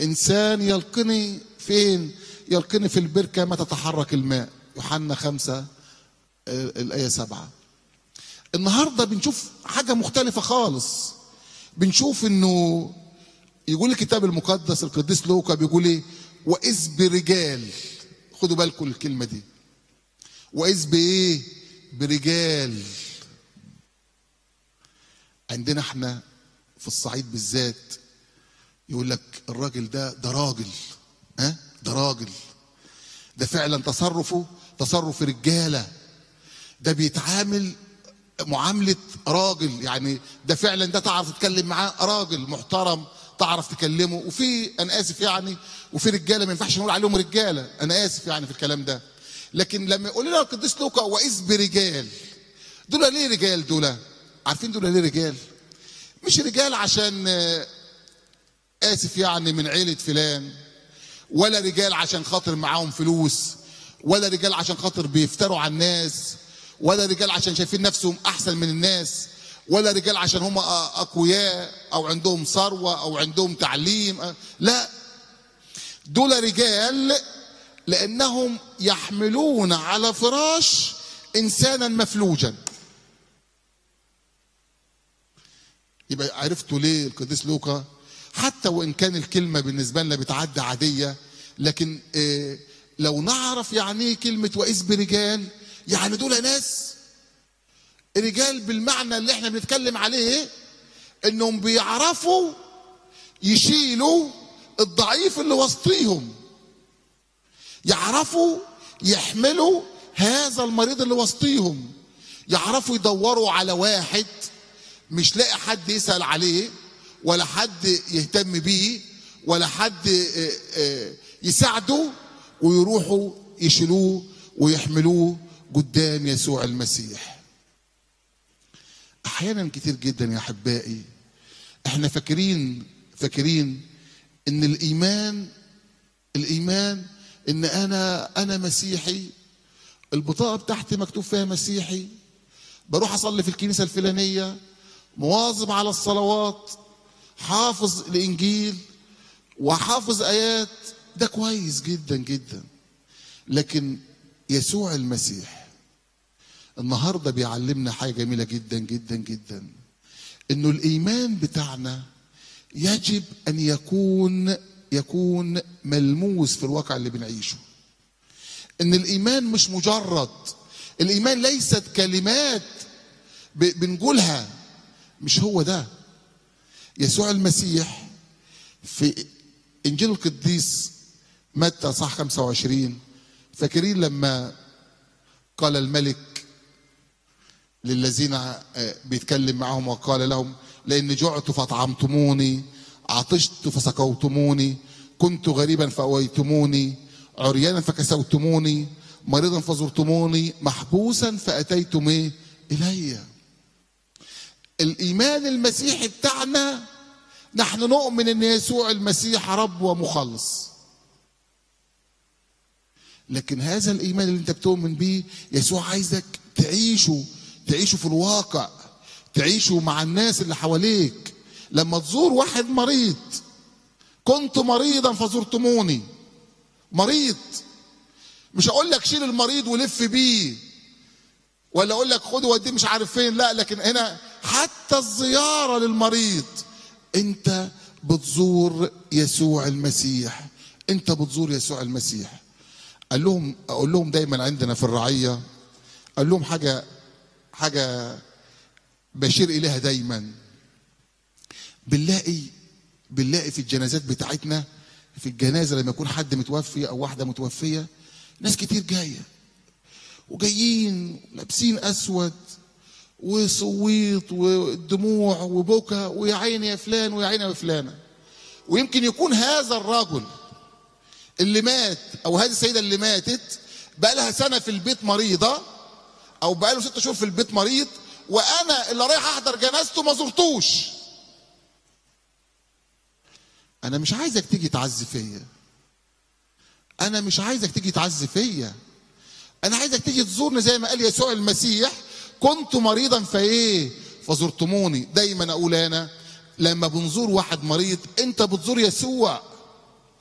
انسان يلقني فين يلقني في البركه ما تتحرك الماء يوحنا خمسة آه، الايه سبعة النهارده بنشوف حاجه مختلفه خالص بنشوف انه يقول الكتاب المقدس القديس لوقا بيقول ايه واذ برجال خدوا بالكم الكلمه دي واذ بايه برجال عندنا احنا في الصعيد بالذات يقول لك الراجل ده ده راجل ها ده راجل ده فعلا تصرفه تصرف رجاله ده بيتعامل معامله راجل يعني ده فعلا ده تعرف تتكلم معاه راجل محترم تعرف تكلمه وفي انا اسف يعني وفي رجاله ما ينفعش نقول عليهم رجاله انا اسف يعني في الكلام ده لكن لما يقول لنا القديس لوقا واذ برجال دول ليه رجال دول عارفين دول ليه رجال مش رجال عشان آه، اسف يعني من عيله فلان ولا رجال عشان خاطر معاهم فلوس ولا رجال عشان خاطر بيفتروا على الناس ولا رجال عشان شايفين نفسهم احسن من الناس ولا رجال عشان هم اقوياء او عندهم ثروه او عندهم تعليم لا دول رجال لانهم يحملون على فراش انسانا مفلوجا يبقى عرفتوا ليه القديس لوقا حتى وان كان الكلمه بالنسبه لنا بتعدي عاديه لكن آه، لو نعرف يعني ايه كلمه واذ برجال يعني دول ناس رجال بالمعنى اللي احنا بنتكلم عليه انهم بيعرفوا يشيلوا الضعيف اللي وسطيهم يعرفوا يحملوا هذا المريض اللي وسطيهم يعرفوا يدوروا على واحد مش لاقي حد يسأل عليه ولا حد يهتم بيه ولا حد آه، آه، يساعده ويروحوا يشيلوه ويحملوه قدام يسوع المسيح احيانا كتير جدا يا احبائي احنا فاكرين فاكرين ان الايمان الايمان ان انا انا مسيحي البطاقه بتاعتي مكتوب فيها مسيحي بروح اصلي في الكنيسه الفلانيه مواظب على الصلوات حافظ الانجيل وحافظ ايات ده كويس جدا جدا لكن يسوع المسيح النهارده بيعلمنا حاجه جميله جدا جدا جدا انه الايمان بتاعنا يجب ان يكون يكون ملموس في الواقع اللي بنعيشه ان الايمان مش مجرد الايمان ليست كلمات ب- بنقولها مش هو ده يسوع المسيح في انجيل القديس متى صح 25 فاكرين لما قال الملك للذين آه، بيتكلم معهم وقال لهم لأن جعت فأطعمتموني عطشت فسقوتموني كنت غريبا فأويتموني عريانا فكسوتموني مريضا فزرتموني محبوسا فأتيتم إيه؟ إلي الإيمان المسيحي بتاعنا نحن نؤمن أن يسوع المسيح رب ومخلص لكن هذا الايمان اللي انت بتؤمن بيه يسوع عايزك تعيشه تعيشه في الواقع تعيشه مع الناس اللي حواليك لما تزور واحد مريض كنت مريضا فزرتموني مريض مش اقول لك شيل المريض ولف بيه ولا اقول لك خده وديه مش عارف فين لا لكن هنا حتى الزياره للمريض انت بتزور يسوع المسيح انت بتزور يسوع المسيح قال لهم اقول لهم دايما عندنا في الرعيه قال لهم حاجه حاجه بشير اليها دايما بنلاقي بنلاقي في الجنازات بتاعتنا في الجنازه لما يكون حد متوفي او واحده متوفيه ناس كتير جايه وجايين لابسين اسود وصويت ودموع وبكى ويا عيني يا فلان ويا عيني يا فلانه ويمكن يكون هذا الرجل اللي مات او هذه السيده اللي ماتت بقى لها سنه في البيت مريضه او بقى له ست شهور في البيت مريض وانا اللي رايح احضر جنازته ما زرتوش انا مش عايزك تيجي تعزي فيا انا مش عايزك تيجي تعزي فيا انا عايزك تيجي تزورني زي ما قال يسوع المسيح كنت مريضا فايه فزرتموني دايما اقول انا لما بنزور واحد مريض انت بتزور يسوع